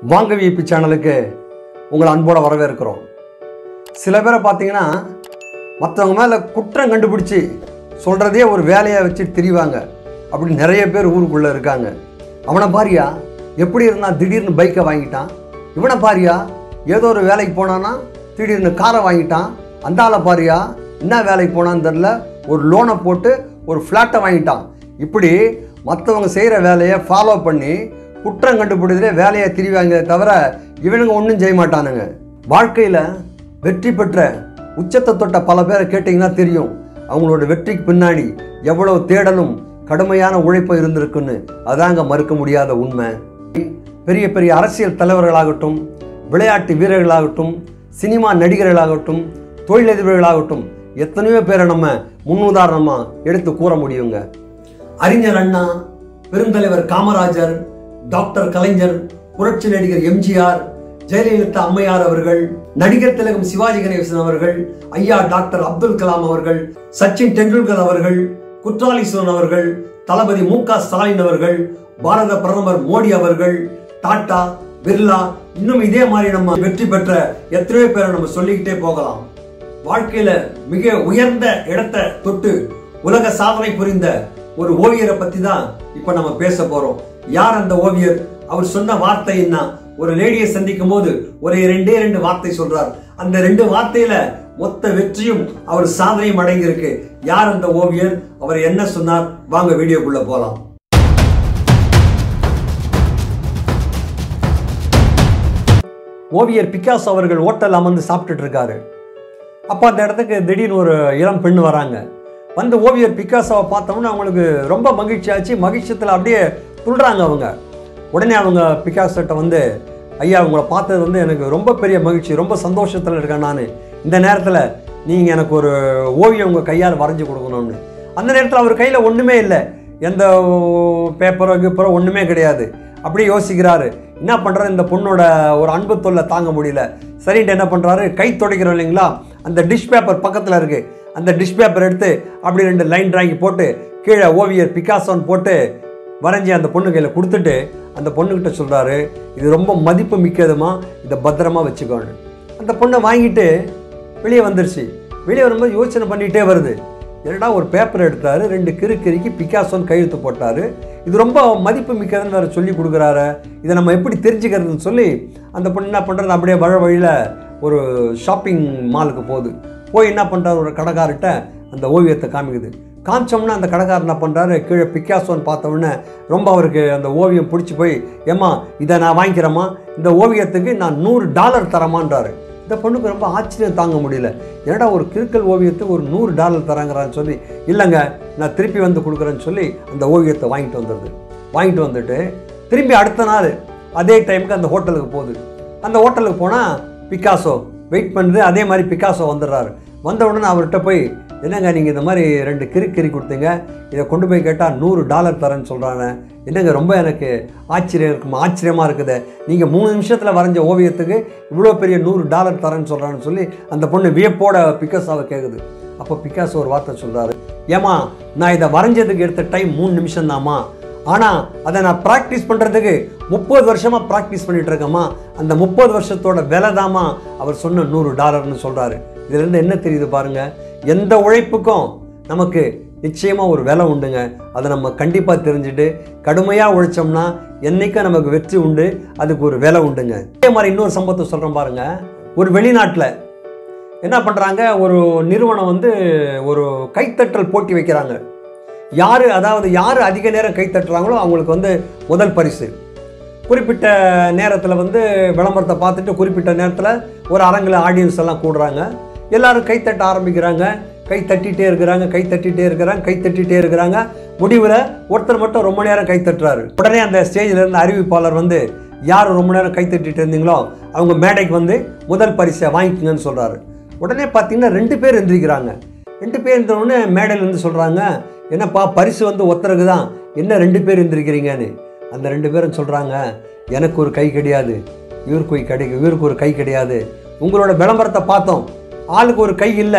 வாங்க விபி சேனலுக்கு உங்களை அன்போட வரவேற்கிறோம் சில பேரை பார்த்தீங்கன்னா மற்றவங்க மேலே குற்றம் கண்டுபிடிச்சி சொல்கிறதே ஒரு வேலையாக வச்சு திரிவாங்க அப்படி நிறைய பேர் ஊருக்குள்ளே இருக்காங்க அவனை பாரியா எப்படி இருந்தான் திடீர்னு பைக்கை வாங்கிட்டான் இவனை பாரியா ஏதோ ஒரு வேலைக்கு போனான்னா திடீர்னு காரை வாங்கிட்டான் அந்த ஆளை பாரியா என்ன வேலைக்கு போனான்னு தெரில ஒரு லோனை போட்டு ஒரு ஃப்ளாட்டை வாங்கிட்டான் இப்படி மற்றவங்க செய்கிற வேலையை ஃபாலோ பண்ணி குற்றம் கண்டுபிடிச்சதே வேலையை திரிவாங்க தவிர இவனுங்க ஒன்றும் செய்ய மாட்டானுங்க வாழ்க்கையில் வெற்றி பெற்ற உச்சத்தை தொட்ட பல பேரை கேட்டிங்கன்னா தெரியும் அவங்களோட வெற்றிக்கு பின்னாடி எவ்வளவு தேடலும் கடுமையான உழைப்பும் இருந்திருக்குன்னு அதாங்க மறுக்க முடியாத உண்மை பெரிய பெரிய அரசியல் தலைவர்களாகட்டும் விளையாட்டு வீரர்களாகட்டும் சினிமா நடிகர்களாகட்டும் தொழிலதிபர்களாகட்டும் எத்தனையோ பேரை நம்ம முன்னுதாரணமாக எடுத்து கூற முடியுங்க அறிஞர் அண்ணா பெருந்தலைவர் காமராஜர் டாக்டர் கலைஞர் புரட்சி நடிகர் எம்ஜிஆர் ஜெயலலிதா அம்மையார் அவர்கள் நடிகர் திலகம் சிவாஜி கணேசன் அவர்கள் ஐயா டாக்டர் அப்துல் கலாம் அவர்கள் சச்சின் டெண்டுல்கர் அவர்கள் குற்றாலீஸ்வரன் அவர்கள் தளபதி மு க ஸ்டாலின் அவர்கள் பாரத பிரதமர் மோடி அவர்கள் டாடா பிர்லா இன்னும் இதே மாதிரி நம்ம வெற்றி பெற்ற எத்தனையோ பேரை நம்ம சொல்லிக்கிட்டே போகலாம் வாழ்க்கையில மிக உயர்ந்த இடத்தை தொட்டு உலக சாதனை புரிந்த ஒரு ஓவியரை பத்தி தான் இப்ப நம்ம பேச போறோம் யார் அந்த ஓவியர் அவர் சொன்ன வார்த்தை என்ன ஒரு லேடியை சந்திக்கும் போது ஒரு ரெண்டே ரெண்டு வார்த்தை சொல்றார் அந்த ரெண்டு வார்த்தையில மொத்த வெற்றியும் அவர் சாதனையும் அடங்கியிருக்கு யார் அந்த ஓவியர் அவர் என்ன சொன்னார் வாங்க வீடியோக்குள்ள போலாம் ஓவியர் பிகாஸ் அவர்கள் ஹோட்டல் அமர்ந்து சாப்பிட்டுட்டு இருக்காரு அப்போ அந்த இடத்துக்கு திடீர்னு ஒரு இளம் பெண் வராங்க வந்து ஓவியர் பிக்காசோவை பார்த்தோம்னா அவங்களுக்கு ரொம்ப மகிழ்ச்சி ஆச்சு மகிழ்ச்சியத்தில் அப்படியே துள்ளுறாங்க அவங்க உடனே அவங்க பிக்காசோட்ட வந்து ஐயா உங்களை பார்த்தது வந்து எனக்கு ரொம்ப பெரிய மகிழ்ச்சி ரொம்ப சந்தோஷத்தில் இருக்கேன் நான் இந்த நேரத்தில் நீங்கள் எனக்கு ஒரு ஓவியம் உங்கள் கையால் வரைஞ்சி கொடுக்கணும்னு அந்த நேரத்தில் அவர் கையில் ஒன்றுமே இல்லை எந்த பேப்பரோ கிப்பரோ ஒன்றுமே கிடையாது அப்படியே யோசிக்கிறாரு என்ன பண்ணுறாரு இந்த பொண்ணோட ஒரு அன்பு தொல்லை தாங்க முடியல சரின்ட்டு என்ன பண்ணுறாரு கை துடைக்கிறோம் இல்லைங்களா அந்த டிஷ் பேப்பர் பக்கத்தில் இருக்குது அந்த டிஷ் பேப்பர் எடுத்து அப்படி ரெண்டு லைன் டிராயிங் போட்டு கீழே ஓவியர் பிகாசோன்னு போட்டு வரைஞ்சி அந்த பொண்ணு கையில் கொடுத்துட்டு அந்த பொண்ணுக்கிட்ட சொல்கிறாரு இது ரொம்ப மதிப்பு மிக்கதுமா இதை பத்திரமா வச்சுக்கோன்னு அந்த பொண்ணை வாங்கிட்டு வெளியே வந்துருச்சு வெளியே வரும்போது யோசனை பண்ணிகிட்டே வருது என்னடா ஒரு பேப்பர் எடுத்தாரு ரெண்டு கிறு கிறுக்கி பிகாசோன்னு கையெழுத்து போட்டார் இது ரொம்ப மதிப்பு மிக்கதுன்னு வேறு சொல்லி கொடுக்குறாரு இதை நம்ம எப்படி தெரிஞ்சுக்கிறதுன்னு சொல்லி அந்த பொண்ணு என்ன பண்ணுறது அப்படியே வழ வழியில் ஒரு ஷாப்பிங் மாலுக்கு போகுது போய் என்ன பண்ணுறாரு ஒரு கடைக்கார்கிட்ட அந்த ஓவியத்தை காமிக்குது காமிச்சோம்னா அந்த கடைக்காரர் என்ன பண்ணுறாரு கீழே பிக்காசோன்னு பார்த்த உடனே ரொம்ப அவருக்கு அந்த ஓவியம் பிடிச்சி போய் ஏம்மா இதை நான் வாங்கிக்கிறேம்மா இந்த ஓவியத்துக்கு நான் நூறு டாலர் தரமான்றாரு இந்த பொண்ணுக்கு ரொம்ப ஆச்சரியம் தாங்க முடியல ஏன்னா ஒரு கிறுக்கல் ஓவியத்துக்கு ஒரு நூறு டாலர் தராங்கிறான்னு சொல்லி இல்லைங்க நான் திருப்பி வந்து கொடுக்குறேன்னு சொல்லி அந்த ஓவியத்தை வாங்கிட்டு வந்துடுது வாங்கிட்டு வந்துட்டு திரும்பி அடுத்த நாள் அதே டைமுக்கு அந்த ஹோட்டலுக்கு போகுது அந்த ஹோட்டலுக்கு போனால் பிக்காசோ வெயிட் பண்ணுது அதே மாதிரி பிக்காசோ வந்துடுறாரு வந்த உடனே அவர்கிட்ட போய் என்னங்க நீங்கள் இந்த மாதிரி ரெண்டு கிறு கிரி கொடுத்தீங்க இதை கொண்டு போய் கேட்டால் நூறு டாலர் தரேன்னு சொல்கிறாங்க என்னங்க ரொம்ப எனக்கு ஆச்சரியம் இருக்குமா ஆச்சரியமாக இருக்குது நீங்கள் மூணு நிமிஷத்தில் வரைஞ்ச ஓவியத்துக்கு இவ்வளோ பெரிய நூறு டாலர் தரேன்னு சொல்கிறான்னு சொல்லி அந்த பொண்ணு வியப்போட பிக்காசாவை கேட்குது அப்போ பிக்காசோ ஒரு வார்த்தை சொல்கிறாரு ஏமா நான் இதை வரைஞ்சதுக்கு எடுத்த டைம் மூணு நிமிஷம் தாம்மா ஆனால் அதை நான் ப்ராக்டிஸ் பண்ணுறதுக்கு முப்பது வருஷமாக ப்ராக்டிஸ் பண்ணிட்டு இருக்கேம்மா அந்த முப்பது வருஷத்தோட விலை தாம்மா அவர் சொன்ன நூறு டாலர்னு சொல்கிறாரு இதுலேருந்து என்ன தெரியுது பாருங்கள் எந்த உழைப்புக்கும் நமக்கு நிச்சயமாக ஒரு விலை உண்டுங்க அதை நம்ம கண்டிப்பாக தெரிஞ்சுட்டு கடுமையாக உழைச்சோம்னா என்றைக்கும் நமக்கு வெற்றி உண்டு அதுக்கு ஒரு விலை உண்டுங்க அதே மாதிரி இன்னொரு சம்பவத்தை சொல்கிறேன் பாருங்கள் ஒரு வெளிநாட்டில் என்ன பண்ணுறாங்க ஒரு நிறுவனம் வந்து ஒரு கைத்தட்டல் போட்டி வைக்கிறாங்க யார் அதாவது யார் அதிக நேரம் கை தட்டுறாங்களோ அவங்களுக்கு வந்து முதல் பரிசு குறிப்பிட்ட நேரத்தில் வந்து விளம்பரத்தை பார்த்துட்டு குறிப்பிட்ட நேரத்தில் ஒரு அரங்கில் ஆடியன்ஸ் எல்லாம் கூடுறாங்க எல்லாரும் கை தட்ட ஆரம்பிக்கிறாங்க கை தட்டிகிட்டே இருக்கிறாங்க கை தட்டிகிட்டே இருக்கிறாங்க கை தட்டிகிட்டே இருக்கிறாங்க முடிவில் ஒருத்தர் மட்டும் ரொம்ப நேரம் கை தட்டுறாரு உடனே அந்த ஸ்டேஜில் இருந்த அறிவிப்பாளர் வந்து யார் ரொம்ப நேரம் கை தட்டிட்டு இருந்தீங்களோ அவங்க மேடைக்கு வந்து முதல் பரிசை வாங்கிக்கோங்கன்னு சொல்கிறாரு உடனே பார்த்தீங்கன்னா ரெண்டு பேர் எந்திரிக்கிறாங்க ரெண்டு பேர் இருந்தவுடனே மேடையிலேருந்து சொல்கிறாங்க என்னப்பா பரிசு வந்து ஒருத்தருக்கு தான் என்ன ரெண்டு பேர் இருந்திருக்கிறீங்கன்னு அந்த ரெண்டு பேரும் சொல்கிறாங்க எனக்கு ஒரு கை கிடையாது இவருக்கு ஒரு கடை இவருக்கு ஒரு கை கிடையாது உங்களோட விளம்பரத்தை பார்த்தோம் ஆளுக்கு ஒரு கை இல்லை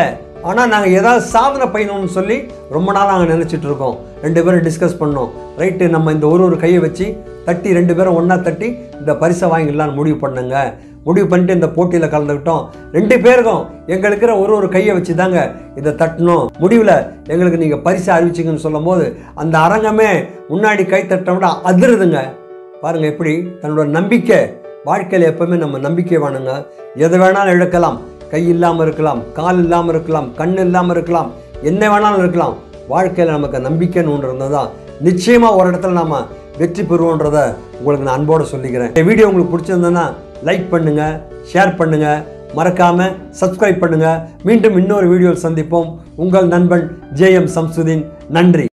ஆனால் நாங்கள் ஏதாவது சாதனை பயணம்னு சொல்லி ரொம்ப நாள் நாங்கள் நினச்சிட்டு இருக்கோம் ரெண்டு பேரும் டிஸ்கஸ் பண்ணோம் ரைட்டு நம்ம இந்த ஒரு ஒரு கையை வச்சு தட்டி ரெண்டு பேரும் ஒன்றா தட்டி இந்த பரிசை வாங்கிடலான்னு முடிவு பண்ணுங்க முடிவு பண்ணிட்டு இந்த போட்டியில் கலந்துக்கிட்டோம் ரெண்டு பேருக்கும் எங்களுக்கு இருக்கிற ஒரு ஒரு கையை வச்சு தாங்க இதை தட்டணும் முடிவில் எங்களுக்கு நீங்கள் பரிசு அறிவிச்சிங்கன்னு சொல்லும் போது அந்த அரங்கமே முன்னாடி கை தட்டோம்னா அதிருதுங்க பாருங்கள் எப்படி தன்னோட நம்பிக்கை வாழ்க்கையில் எப்பவுமே நம்ம நம்பிக்கை வேணுங்க எதை வேணாலும் இழக்கலாம் கை இல்லாமல் இருக்கலாம் கால் இல்லாமல் இருக்கலாம் கண் இல்லாமல் இருக்கலாம் என்ன வேணாலும் இருக்கலாம் வாழ்க்கையில் நமக்கு நம்பிக்கைன்னு ஒன்று இருந்தது தான் நிச்சயமாக ஒரு இடத்துல நாம வெற்றி பெறுவோன்றத உங்களுக்கு நான் அன்போடு சொல்லிக்கிறேன் இந்த வீடியோ உங்களுக்கு பிடிச்சிருந்ததுன்னா லைக் பண்ணுங்கள் ஷேர் பண்ணுங்கள் மறக்காமல் சப்ஸ்கிரைப் பண்ணுங்கள் மீண்டும் இன்னொரு வீடியோவில் சந்திப்போம் உங்கள் நண்பன் ஜே எம் சம்சுதீன் நன்றி